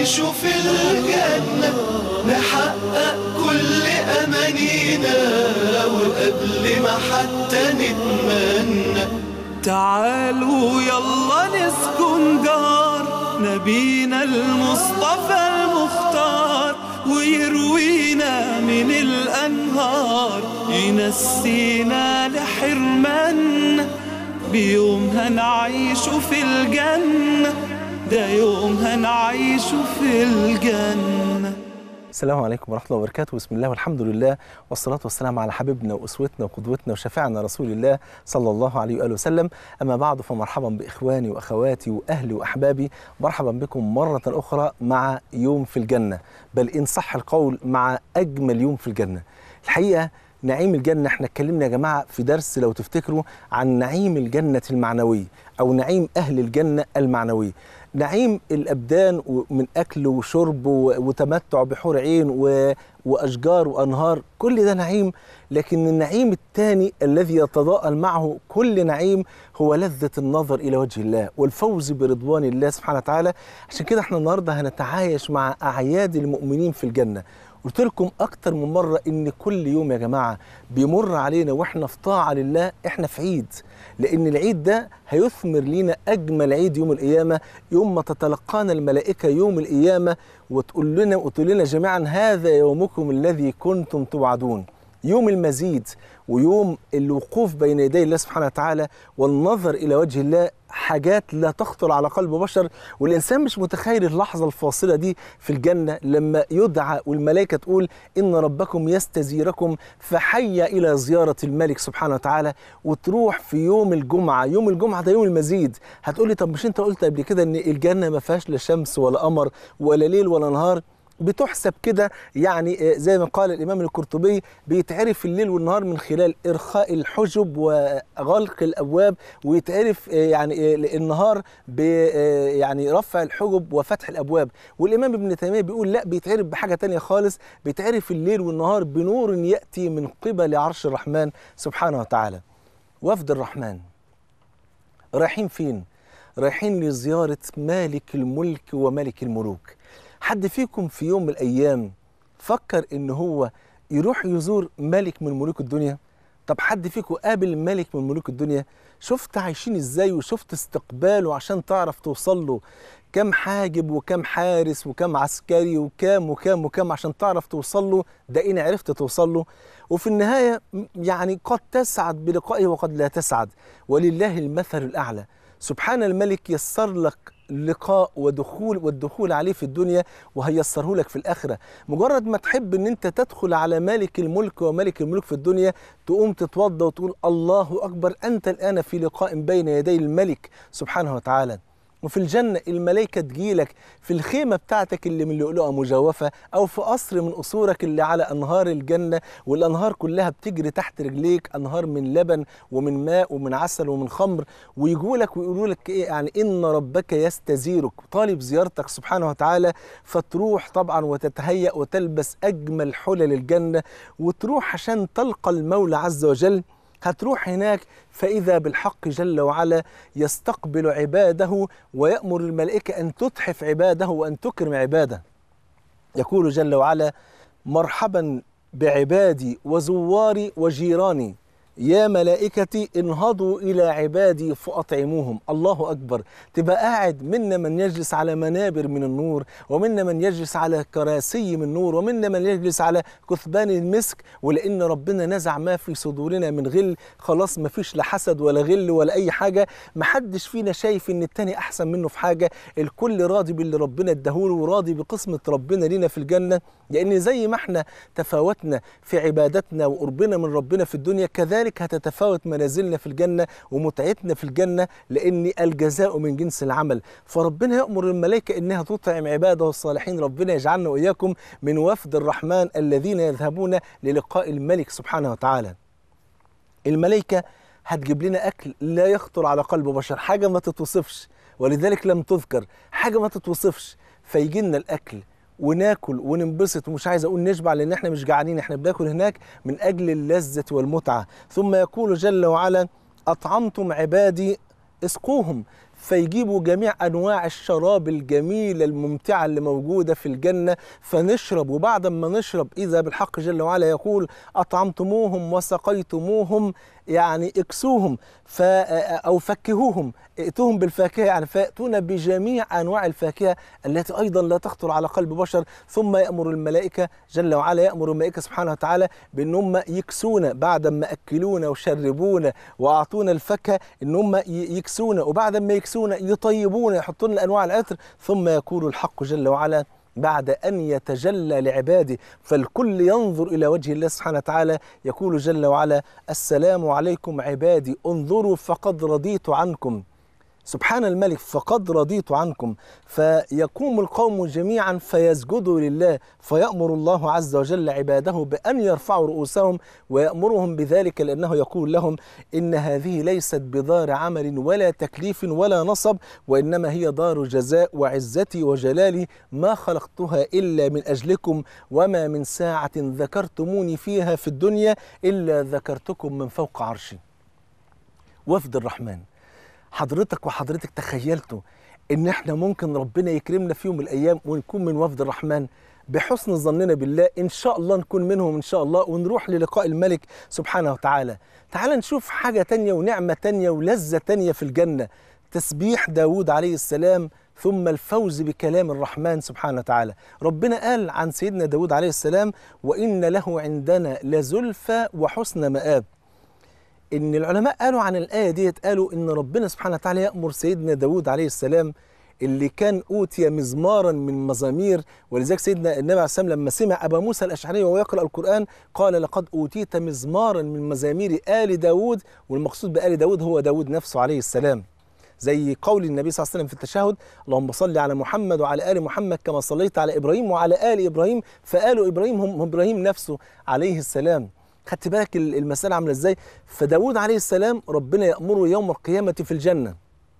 نعيش في الجنة نحقق كل أمانينا وقبل ما حتى نتمنى تعالوا يلا نسكن جار نبينا المصطفى المختار ويروينا من الأنهار ينسينا لحرمنا بيوم هنعيش في الجنة ده يوم هنعيش في الجنة السلام عليكم ورحمة الله وبركاته بسم الله والحمد لله والصلاة والسلام على حبيبنا وأسوتنا وقدوتنا وشفيعنا رسول الله صلى الله عليه وآله وسلم أما بعد فمرحبا بإخواني وأخواتي وأهلي وأحبابي مرحبا بكم مرة أخرى مع يوم في الجنة بل إن صح القول مع أجمل يوم في الجنة الحقيقة نعيم الجنة احنا اتكلمنا يا جماعة في درس لو تفتكروا عن نعيم الجنة المعنوي أو نعيم أهل الجنة المعنوي نعيم الأبدان من أكل وشرب وتمتع بحور عين و... وأشجار وأنهار كل ده نعيم لكن النعيم الثاني الذي يتضاءل معه كل نعيم هو لذة النظر إلى وجه الله والفوز برضوان الله سبحانه وتعالى عشان كده احنا النهاردة هنتعايش مع أعياد المؤمنين في الجنة قلت لكم أكتر من مرة إن كل يوم يا جماعة بيمر علينا وإحنا في طاعة لله إحنا في عيد لأن العيد ده هيثمر لينا أجمل عيد يوم القيامة يوم ما تتلقانا الملائكة يوم القيامة وتقول لنا وتقول لنا جميعا هذا يومكم الذي كنتم توعدون يوم المزيد ويوم الوقوف بين يدي الله سبحانه وتعالى والنظر إلى وجه الله حاجات لا تخطر على قلب بشر والإنسان مش متخيل اللحظة الفاصلة دي في الجنة لما يدعى والملائكة تقول إن ربكم يستزيركم فحي إلى زيارة الملك سبحانه وتعالى وتروح في يوم الجمعة يوم الجمعة ده يوم المزيد هتقولي طب مش أنت قلت قبل كده إن الجنة ما فيهاش لا شمس ولا قمر ولا ليل ولا نهار بتحسب كده يعني زي ما قال الامام القرطبي بيتعرف الليل والنهار من خلال ارخاء الحجب وغلق الابواب ويتعرف يعني النهار ب يعني رفع الحجب وفتح الابواب والامام ابن تيميه بيقول لا بيتعرف بحاجه تانية خالص بيتعرف الليل والنهار بنور ياتي من قبل عرش الرحمن سبحانه وتعالى وفد الرحمن رايحين فين رايحين لزياره مالك الملك وملك الملوك حد فيكم في يوم من الايام فكر ان هو يروح يزور ملك من ملوك الدنيا طب حد فيكم قابل ملك من ملوك الدنيا شفت عايشين ازاي وشفت استقباله عشان تعرف توصل له كم حاجب وكم حارس وكم عسكري وكام وكام وكام عشان تعرف توصل له ده إن عرفت توصل له وفي النهاية يعني قد تسعد بلقائه وقد لا تسعد ولله المثل الأعلى سبحان الملك يسر لك لقاء ودخول والدخول عليه في الدنيا وهيسره لك في الآخرة مجرد ما تحب ان انت تدخل على مالك الملك وملك الملك في الدنيا تقوم تتوضى وتقول الله أكبر أنت الآن في لقاء بين يدي الملك سبحانه وتعالى وفي الجنة الملائكة تجيلك في الخيمة بتاعتك اللي من لؤلؤة مجوفة أو في قصر من قصورك اللي على أنهار الجنة والأنهار كلها بتجري تحت رجليك أنهار من لبن ومن ماء ومن عسل ومن خمر ويجولك ويقولوا لك إيه يعني إن ربك يستزيرك طالب زيارتك سبحانه وتعالى فتروح طبعا وتتهيأ وتلبس أجمل حلل الجنة وتروح عشان تلقى المولى عز وجل هتروح هناك فإذا بالحق جل وعلا يستقبل عباده ويأمر الملائكة أن تتحف عباده وأن تكرم عباده يقول جل وعلا مرحبا بعبادي وزواري وجيراني يا ملائكتي انهضوا إلى عبادي فأطعموهم الله أكبر تبقى قاعد منا من يجلس على منابر من النور ومنا من يجلس على كراسي من نور ومنا من يجلس على كثبان المسك ولأن ربنا نزع ما في صدورنا من غل خلاص ما فيش لا حسد ولا غل ولا أي حاجة محدش فينا شايف إن التاني أحسن منه في حاجة الكل راضي باللي ربنا اداهوله وراضي بقسمة ربنا لينا في الجنة لأن زي ما احنا تفاوتنا في عبادتنا وقربنا من ربنا في الدنيا كذلك كذلك هتتفاوت منازلنا في الجنة ومتعتنا في الجنة لأن الجزاء من جنس العمل فربنا يأمر الملائكة إنها تطعم عباده الصالحين ربنا يجعلنا وإياكم من وفد الرحمن الذين يذهبون للقاء الملك سبحانه وتعالى الملائكة هتجيب لنا أكل لا يخطر على قلب بشر حاجة ما تتوصفش ولذلك لم تذكر حاجة ما تتوصفش فيجي لنا الأكل وناكل وننبسط ومش عايز اقول نشبع لان احنا مش جعانين احنا بناكل هناك من اجل اللذه والمتعه ثم يقول جل وعلا اطعمتم عبادي اسقوهم فيجيبوا جميع انواع الشراب الجميله الممتعه اللي موجوده في الجنه فنشرب وبعد ما نشرب اذا بالحق جل وعلا يقول اطعمتموهم وسقيتموهم يعني اكسوهم ف او فكهوهم ائتوهم بالفاكهه يعني فياتون بجميع انواع الفاكهه التي ايضا لا تخطر على قلب بشر ثم يامر الملائكه جل وعلا يامر الملائكه سبحانه وتعالى بان هم يكسونا بعد ما اكلونا وشربونا واعطونا الفاكهه ان هم يكسونا وبعد ما يكسونا يطيبونا يحطون لنا انواع العطر ثم يقول الحق جل وعلا بعد أن يتجلى لعباده فالكل ينظر إلى وجه الله سبحانه وتعالى يقول جل وعلا السلام عليكم عبادي انظروا فقد رضيت عنكم سبحان الملك فقد رضيت عنكم فيقوم القوم جميعا فيسجدوا لله فيأمر الله عز وجل عباده بأن يرفعوا رؤوسهم ويأمرهم بذلك لأنه يقول لهم إن هذه ليست بدار عمل ولا تكليف ولا نصب وإنما هي دار جزاء وعزتي وجلالي ما خلقتها إلا من أجلكم وما من ساعة ذكرتموني فيها في الدنيا إلا ذكرتكم من فوق عرشي وفد الرحمن حضرتك وحضرتك تخيلتوا ان احنا ممكن ربنا يكرمنا في يوم من الايام ونكون من وفد الرحمن بحسن ظننا بالله ان شاء الله نكون منهم ان شاء الله ونروح للقاء الملك سبحانه وتعالى تعال نشوف حاجة تانية ونعمة تانية ولذة تانية في الجنة تسبيح داود عليه السلام ثم الفوز بكلام الرحمن سبحانه وتعالى ربنا قال عن سيدنا داود عليه السلام وإن له عندنا لزلفى وحسن مآب ان العلماء قالوا عن الايه ديت قالوا ان ربنا سبحانه وتعالى يامر سيدنا داود عليه السلام اللي كان اوتي مزمارا من مزامير ولذلك سيدنا النبي عليه السلام لما سمع ابا موسى الاشعري وهو يقرا القران قال لقد اوتيت مزمارا من مزامير ال داود والمقصود بال داود هو داود نفسه عليه السلام زي قول النبي صلى الله عليه وسلم في التشهد اللهم صل على محمد وعلى ال محمد كما صليت على ابراهيم وعلى ال ابراهيم فال ابراهيم هم ابراهيم نفسه عليه السلام خدت بالك المسألة عاملة ازاي فداود عليه السلام ربنا يأمره يوم القيامة في الجنة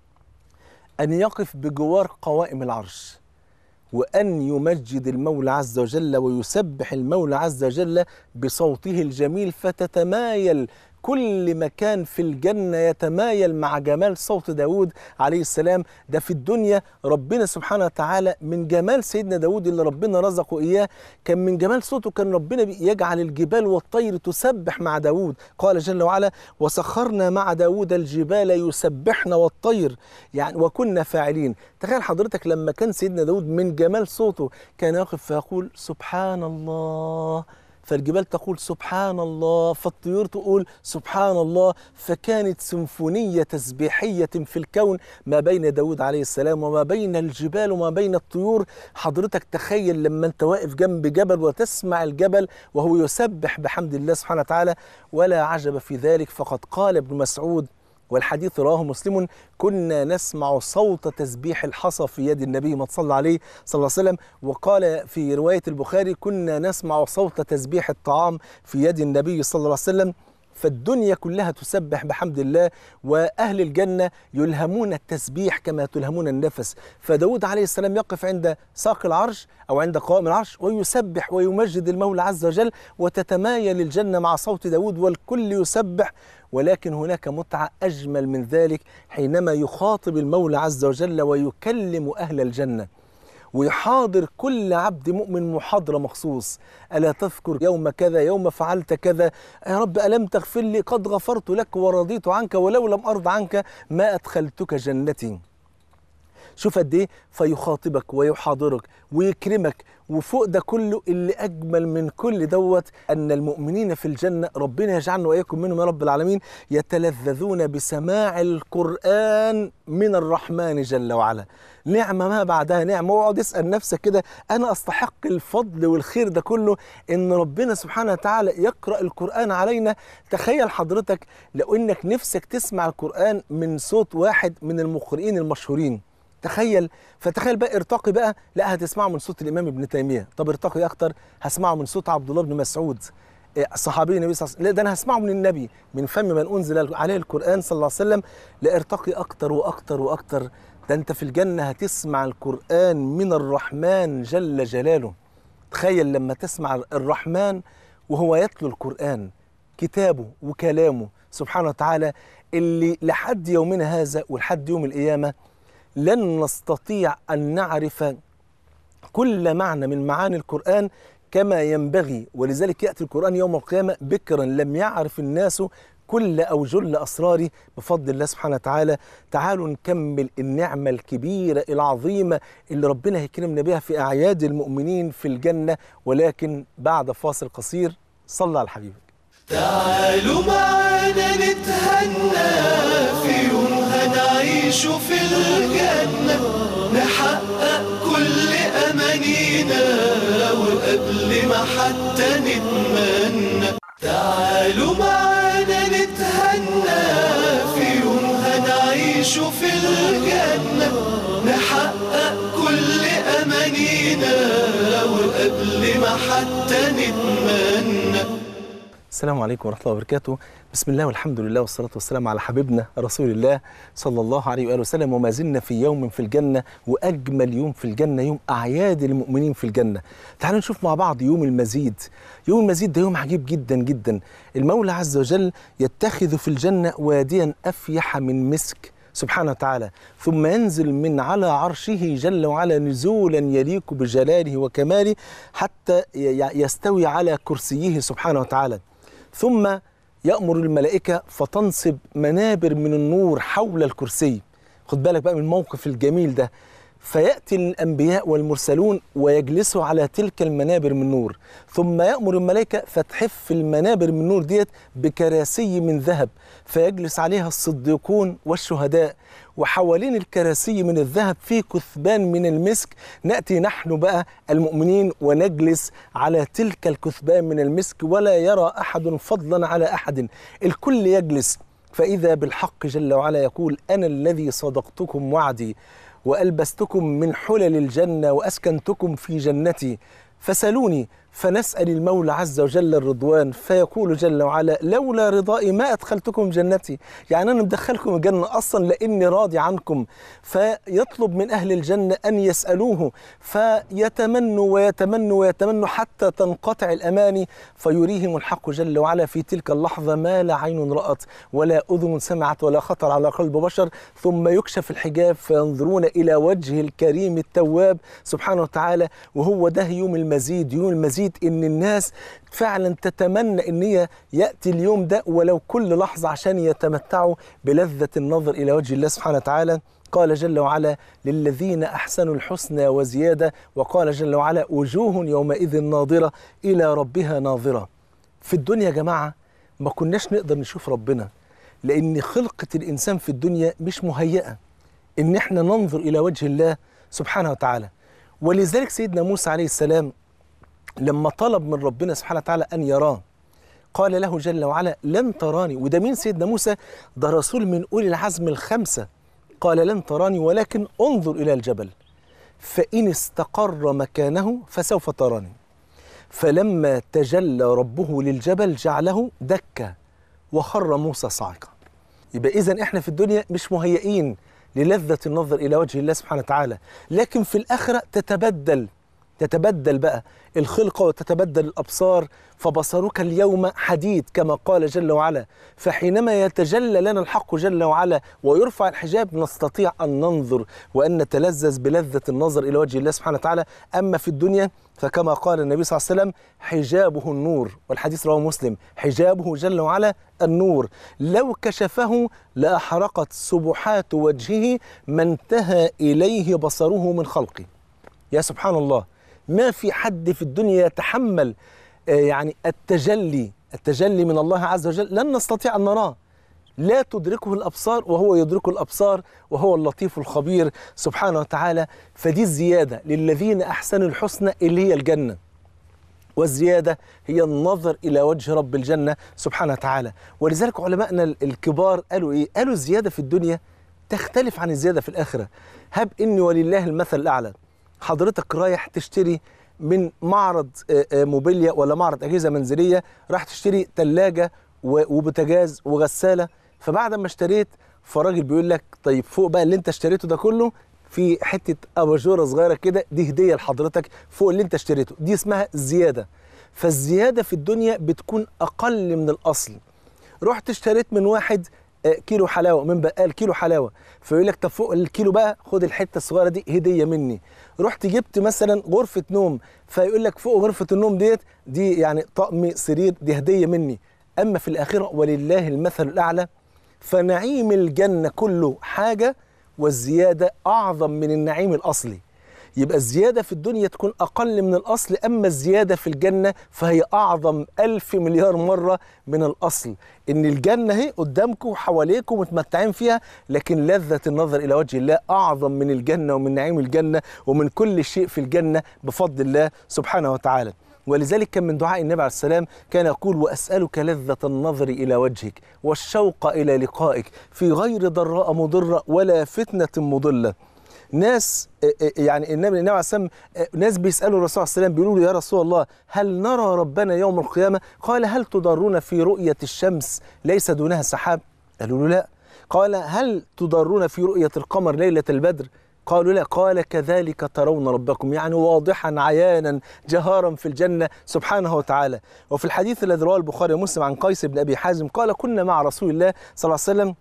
أن يقف بجوار قوائم العرش وأن يمجد المولى عز وجل ويسبح المولى عز وجل بصوته الجميل فتتمايل كل مكان في الجنة يتمايل مع جمال صوت داود عليه السلام ده في الدنيا ربنا سبحانه وتعالى من جمال سيدنا داود اللي ربنا رزقه إياه كان من جمال صوته كان ربنا يجعل الجبال والطير تسبح مع داود قال جل وعلا وسخرنا مع داود الجبال يسبحن والطير يعني وكنا فاعلين تخيل حضرتك لما كان سيدنا داود من جمال صوته كان يقف فيقول سبحان الله فالجبال تقول سبحان الله فالطيور تقول سبحان الله فكانت سيمفونية تسبيحية في الكون ما بين داود عليه السلام وما بين الجبال وما بين الطيور حضرتك تخيل لما انت واقف جنب جبل وتسمع الجبل وهو يسبح بحمد الله سبحانه وتعالى ولا عجب في ذلك فقد قال ابن مسعود والحديث رواه مسلم كنا نسمع صوت تسبيح الحصى في يد النبي ما صلى عليه صلى الله عليه وسلم وقال في رواية البخاري كنا نسمع صوت تسبيح الطعام في يد النبي صلى الله عليه وسلم فالدنيا كلها تسبح بحمد الله وأهل الجنة يلهمون التسبيح كما تلهمون النفس فداود عليه السلام يقف عند ساق العرش أو عند قوائم العرش ويسبح ويمجد المولى عز وجل وتتمايل الجنة مع صوت داود والكل يسبح ولكن هناك متعة أجمل من ذلك حينما يخاطب المولى عز وجل ويكلم أهل الجنة ويحاضر كل عبد مؤمن محاضرة مخصوص ألا تذكر يوم كذا يوم فعلت كذا يا رب ألم تغفر لي قد غفرت لك ورضيت عنك ولو لم أرض عنك ما أدخلتك جنتي شوف قد ايه فيخاطبك ويحاضرك ويكرمك وفوق ده كله اللي اجمل من كل دوت ان المؤمنين في الجنه ربنا يجعلنا واياكم منهم يا رب العالمين يتلذذون بسماع القران من الرحمن جل وعلا نعمه ما بعدها نعمه واقعد اسال نفسك كده انا استحق الفضل والخير ده كله ان ربنا سبحانه وتعالى يقرا القران علينا تخيل حضرتك لو انك نفسك تسمع القران من صوت واحد من المقرئين المشهورين تخيل فتخيل بقى ارتقي بقى لا هتسمعه من صوت الامام ابن تيميه طب ارتقي اكتر هسمعه من صوت عبد الله بن مسعود صحابي النبي صلى الله عليه وسلم لا ده انا هسمعه من النبي من فم من انزل عليه القران صلى الله عليه وسلم لا ارتقي اكتر واكتر واكتر ده انت في الجنه هتسمع القران من الرحمن جل جلاله تخيل لما تسمع الرحمن وهو يتلو القران كتابه وكلامه سبحانه وتعالى اللي لحد يومنا هذا ولحد يوم القيامه لن نستطيع أن نعرف كل معنى من معاني القرآن كما ينبغي ولذلك يأتي القرآن يوم القيامة بكرا لم يعرف الناس كل أو جل أسراره بفضل الله سبحانه وتعالى تعالوا نكمل النعمة الكبيرة العظيمة اللي ربنا هيكرمنا بها في أعياد المؤمنين في الجنة ولكن بعد فاصل قصير صلى على حبيبك تعالوا معانا نتهنى في يوم هنعيش في الجنة نحقق كل أمانينا وقبل ما حتى نتمنى تعالوا معانا نتهنى في يوم هنعيش في الجنة نحقق كل أمانينا وقبل ما حتى نتمنى السلام عليكم ورحمة الله وبركاته بسم الله والحمد لله والصلاة والسلام على حبيبنا رسول الله صلى الله عليه وآله وسلم وما زلنا في يوم في الجنة وأجمل يوم في الجنة يوم أعياد المؤمنين في الجنة تعالوا نشوف مع بعض يوم المزيد يوم المزيد ده يوم عجيب جدا جدا المولى عز وجل يتخذ في الجنة واديا أفيح من مسك سبحانه وتعالى ثم ينزل من على عرشه جل وعلا نزولا يليق بجلاله وكماله حتى يستوي على كرسيه سبحانه وتعالى ثم يأمر الملائكة فتنصب منابر من النور حول الكرسي خد بالك بقى من الموقف الجميل ده فيأتي الأنبياء والمرسلون ويجلسوا على تلك المنابر من نور ثم يأمر الملائكة فتحف المنابر من نور ديت بكراسي من ذهب فيجلس عليها الصديقون والشهداء وحوالين الكراسي من الذهب في كثبان من المسك نأتي نحن بقى المؤمنين ونجلس على تلك الكثبان من المسك ولا يرى أحد فضلا على أحد الكل يجلس فإذا بالحق جل وعلا يقول أنا الذي صدقتكم وعدي وألبستكم من حلل الجنة وأسكنتكم في جنتي فسلوني فنسأل المولى عز وجل الرضوان فيقول جل وعلا لولا رضائي ما أدخلتكم جنتي يعني أنا مدخلكم الجنة أصلا لأني راضي عنكم فيطلب من أهل الجنة أن يسألوه فيتمنوا ويتمنوا ويتمنوا حتى تنقطع الأماني فيريهم الحق جل وعلا في تلك اللحظة ما لا عين رأت ولا أذن سمعت ولا خطر على قلب بشر ثم يكشف الحجاب فينظرون إلى وجه الكريم التواب سبحانه وتعالى وهو ده يوم المزيد يوم المزيد ان الناس فعلا تتمنى ان هي ياتي اليوم ده ولو كل لحظه عشان يتمتعوا بلذه النظر الى وجه الله سبحانه وتعالى قال جل وعلا للذين احسنوا الحسنى وزياده وقال جل وعلا وجوه يومئذ ناظره الى ربها ناظره في الدنيا يا جماعه ما كناش نقدر نشوف ربنا لان خلقه الانسان في الدنيا مش مهيئه ان احنا ننظر الى وجه الله سبحانه وتعالى ولذلك سيدنا موسى عليه السلام لما طلب من ربنا سبحانه وتعالى أن يراه قال له جل وعلا لن تراني وده مين سيدنا موسى ده رسول من أولي العزم الخمسة قال لن تراني ولكن انظر إلى الجبل فإن استقر مكانه فسوف تراني فلما تجلى ربه للجبل جعله دكا وخر موسى صاعقا يبقى إذا إحنا في الدنيا مش مهيئين للذة النظر إلى وجه الله سبحانه وتعالى لكن في الآخرة تتبدل تتبدل بقى الخلقة وتتبدل الأبصار فبصرك اليوم حديد كما قال جل وعلا فحينما يتجلى لنا الحق جل وعلا ويرفع الحجاب نستطيع أن ننظر وأن نتلذذ بلذة النظر إلى وجه الله سبحانه وتعالى أما في الدنيا فكما قال النبي صلى الله عليه وسلم حجابه النور والحديث رواه مسلم حجابه جل وعلا النور لو كشفه لأحرقت سبحات وجهه ما انتهى إليه بصره من خلقه يا سبحان الله ما في حد في الدنيا يتحمل يعني التجلي التجلي من الله عز وجل لن نستطيع أن نراه لا تدركه الأبصار وهو يدرك الأبصار وهو اللطيف الخبير سبحانه وتعالى فدي الزيادة للذين أحسنوا الحسنى اللي هي الجنة والزيادة هي النظر إلى وجه رب الجنة سبحانه وتعالى ولذلك علماءنا الكبار قالوا إيه؟ قالوا الزيادة في الدنيا تختلف عن الزيادة في الآخرة هب إني ولله المثل الأعلى حضرتك رايح تشتري من معرض موبيليا ولا معرض اجهزه منزليه راح تشتري ثلاجه وبوتاجاز وغساله فبعد ما اشتريت فالراجل بيقول لك طيب فوق بقى اللي انت اشتريته ده كله في حته اباجوره صغيره كده دي هديه لحضرتك فوق اللي انت اشتريته دي اسمها زياده فالزياده في الدنيا بتكون اقل من الاصل رحت اشتريت من واحد آه، كيلو حلاوه من بقال كيلو حلاوه فيقول لك طب فوق الكيلو بقى خد الحته الصغيره دي هديه مني رحت جبت مثلا غرفه نوم فيقول لك فوق غرفه النوم ديت دي يعني طقم سرير دي هديه مني اما في الاخره ولله المثل الاعلى فنعيم الجنه كله حاجه والزياده اعظم من النعيم الاصلي يبقى الزيادة في الدنيا تكون أقل من الأصل أما الزيادة في الجنة فهي أعظم ألف مليار مرة من الأصل إن الجنة هي قدامكم وحواليكم متمتعين فيها لكن لذة النظر إلى وجه الله أعظم من الجنة ومن نعيم الجنة ومن كل شيء في الجنة بفضل الله سبحانه وتعالى ولذلك كان من دعاء النبي عليه السلام كان يقول وأسألك لذة النظر إلى وجهك والشوق إلى لقائك في غير ضراء مضرة ولا فتنة مضلة ناس آه، آه، يعني النبي النبي عليه السلام آه، ناس بيسالوا الرسول عليه السلام بيقولوا له يا رسول الله هل نرى ربنا يوم القيامه؟ قال هل تضرون في رؤيه الشمس ليس دونها سحاب؟ قالوا له لا. قال هل تضرون في رؤيه القمر ليله البدر؟ قالوا لا قال كذلك ترون ربكم يعني واضحا عيانا جهارا في الجنه سبحانه وتعالى وفي الحديث الذي رواه البخاري ومسلم عن قيس بن ابي حازم قال كنا مع رسول الله صلى الله عليه وسلم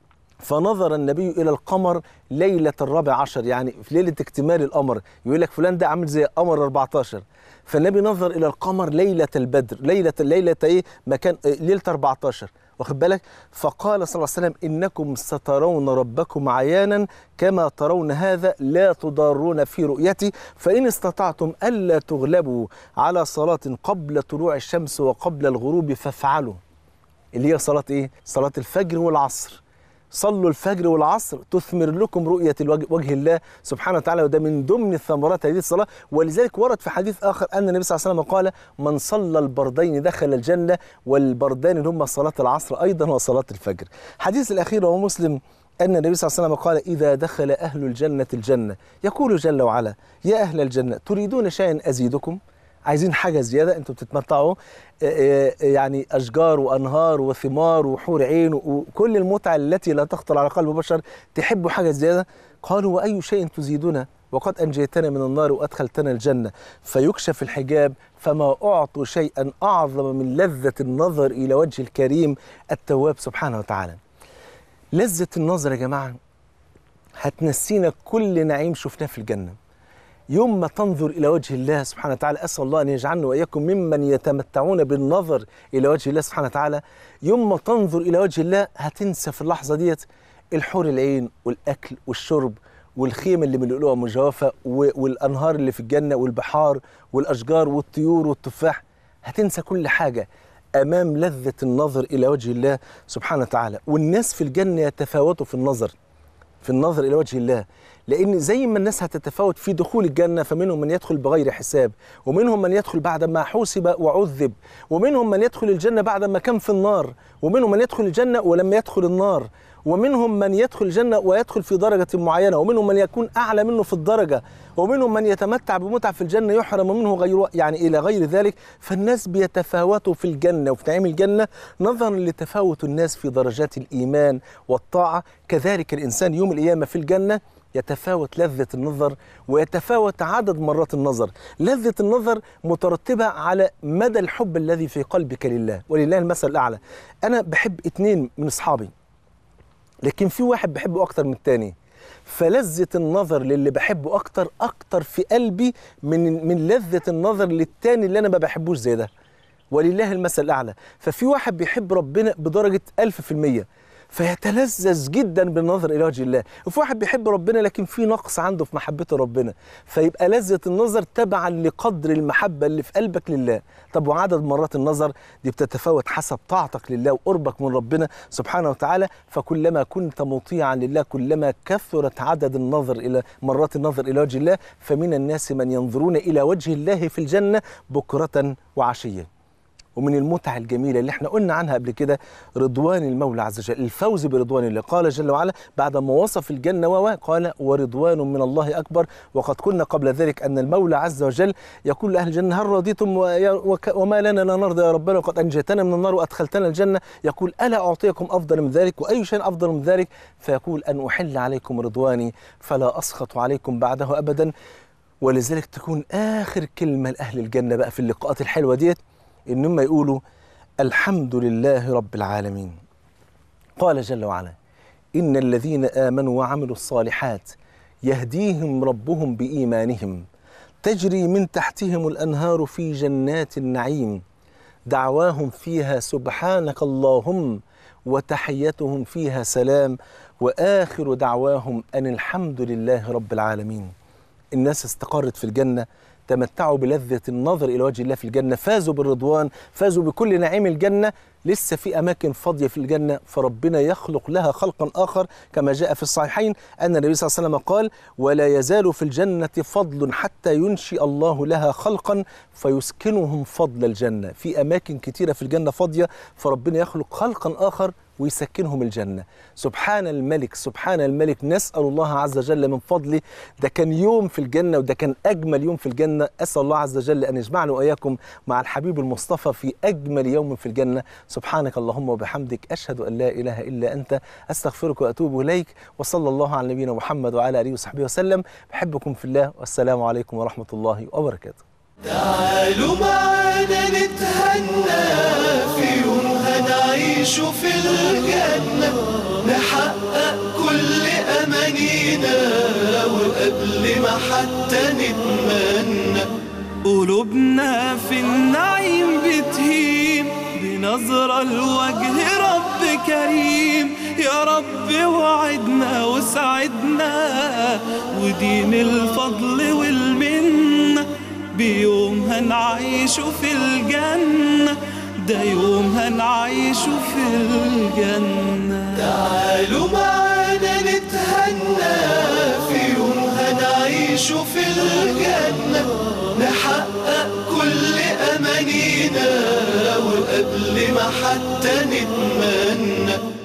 فنظر النبي الى القمر ليله الرابع عشر يعني في ليله اكتمال القمر يقول لك فلان ده عامل زي قمر 14 فالنبي نظر الى القمر ليله البدر ليله ليله ايه مكان إيه ليله 14 واخد بالك فقال صلى الله عليه وسلم انكم سترون ربكم عيانا كما ترون هذا لا تضارون في رؤيتي فان استطعتم الا تغلبوا على صلاه قبل طلوع الشمس وقبل الغروب فافعلوا اللي هي صلاه ايه صلاه الفجر والعصر صلوا الفجر والعصر تثمر لكم رؤية الوجه وجه الله سبحانه وتعالى وده من ضمن ثمرات هذه الصلاة ولذلك ورد في حديث آخر أن النبي صلى الله عليه وسلم قال من صلى البردين دخل الجنة والبردان اللي هم صلاة العصر أيضا وصلاة الفجر حديث الأخير وهو مسلم أن النبي صلى الله عليه وسلم قال إذا دخل أهل الجنة الجنة يقول جل وعلا يا أهل الجنة تريدون شيئا أزيدكم عايزين حاجة زيادة انتوا بتتمتعوا آه، آه، يعني أشجار وأنهار وثمار وحور عين وكل المتعة التي لا تخطر على قلب بشر تحبوا حاجة زيادة قالوا وأي شيء تزيدنا وقد أنجيتنا من النار وأدخلتنا الجنة فيكشف الحجاب فما أعطوا شيئا أعظم من لذة النظر إلى وجه الكريم التواب سبحانه وتعالى لذة النظر يا جماعة هتنسينا كل نعيم شفناه في الجنة يوم ما تنظر إلى وجه الله سبحانه وتعالى أسأل الله أن يجعلنا وإياكم ممن يتمتعون بالنظر إلى وجه الله سبحانه وتعالى يوم ما تنظر إلى وجه الله هتنسى في اللحظة ديت الحور العين والأكل والشرب والخيم اللي من اللؤلؤة مجوفة و- والأنهار اللي في الجنة والبحار والأشجار والطيور والتفاح هتنسى كل حاجة أمام لذة النظر إلى وجه الله سبحانه وتعالى والناس في الجنة يتفاوتوا في النظر في النظر الى وجه الله لان زي ما الناس هتتفاوت في دخول الجنه فمنهم من يدخل بغير حساب ومنهم من يدخل بعد ما حوسب وعذب ومنهم من يدخل الجنه بعد ما كان في النار ومنهم من يدخل الجنه ولم يدخل النار ومنهم من يدخل الجنه ويدخل في درجه معينه ومنهم من يكون اعلى منه في الدرجه ومنهم من يتمتع بمتعه في الجنه يحرم منه غير يعني الى غير ذلك فالناس بيتفاوتوا في الجنه وفي نعيم الجنه نظرا لتفاوت الناس في درجات الايمان والطاعه كذلك الانسان يوم القيامه في الجنه يتفاوت لذة النظر ويتفاوت عدد مرات النظر لذة النظر مترتبة على مدى الحب الذي في قلبك لله ولله المثل الأعلى أنا بحب اتنين من أصحابي لكن في واحد بحبه أكتر من التاني فلذة النظر للي بحبه أكتر أكتر في قلبي من من لذة النظر للتاني اللي أنا ما بحبوش زي ده ولله المثل الأعلى ففي واحد بيحب ربنا بدرجة ألف في المية فيتلذذ جدا بالنظر الى وجه الله وفي واحد بيحب ربنا لكن في نقص عنده في محبته ربنا فيبقى لذة النظر تبعا لقدر المحبة اللي في قلبك لله طب وعدد مرات النظر دي بتتفاوت حسب طاعتك لله وقربك من ربنا سبحانه وتعالى فكلما كنت مطيعا لله كلما كثرت عدد النظر الى مرات النظر الى وجه الله فمن الناس من ينظرون الى وجه الله في الجنة بكرة وعشية ومن المتع الجميلة اللي احنا قلنا عنها قبل كده رضوان المولى عز وجل الفوز برضوان الله قال جل وعلا بعد ما وصف الجنة و قال ورضوان من الله أكبر وقد كنا قبل ذلك أن المولى عز وجل يقول لأهل الجنة هل رضيتم ويا- وك- وما لنا لا نرضى يا ربنا وقد أنجيتنا من النار وأدخلتنا الجنة يقول ألا أعطيكم أفضل من ذلك وأي شيء أفضل من ذلك فيقول أن أحل عليكم رضواني فلا أسخط عليكم بعده أبدا ولذلك تكون آخر كلمة لأهل الجنة بقى في اللقاءات الحلوة ديت إن هم يقولوا الحمد لله رب العالمين قال جل وعلا إن الذين آمنوا وعملوا الصالحات يهديهم ربهم بإيمانهم تجري من تحتهم الأنهار في جنات النعيم دعواهم فيها سبحانك اللهم وتحيتهم فيها سلام واخر دعواهم ان الحمد لله رب العالمين. الناس استقرت في الجنه تمتعوا بلذة النظر إلى وجه الله في الجنة فازوا بالرضوان فازوا بكل نعيم الجنة لسه في أماكن فاضية في الجنة فربنا يخلق لها خلقا آخر كما جاء في الصحيحين أن النبي صلى الله عليه وسلم قال ولا يزال في الجنة فضل حتى ينشئ الله لها خلقا فيسكنهم فضل الجنة في أماكن كتيرة في الجنة فاضية فربنا يخلق خلقا آخر ويسكنهم الجنة سبحان الملك سبحان الملك نسأل الله عز وجل من فضله ده كان يوم في الجنة وده كان أجمل يوم في الجنة أسأل الله عز وجل أن يجمعنا وإياكم مع الحبيب المصطفى في أجمل يوم في الجنة سبحانك اللهم وبحمدك أشهد أن لا إله إلا أنت أستغفرك وأتوب إليك وصلى الله على نبينا محمد وعلى آله وصحبه وسلم بحبكم في الله والسلام عليكم ورحمة الله وبركاته تعالوا معانا نتهنى في يوم هنعيش في الجنة نحقق كل أمانينا وقبل ما حتى نتمنى قلوبنا في النعيم بتهيم بنظرة لوجه رب كريم يا رب وعدنا وسعدنا ودين الفضل والمنة بيوم هنعيشه في الجنة ده يوم هنعيشه في الجنة تعالوا معانا نتهنى في يوم هنعيشه في الجنة نحقق كل أمانينا وقبل ما حتى نتمنى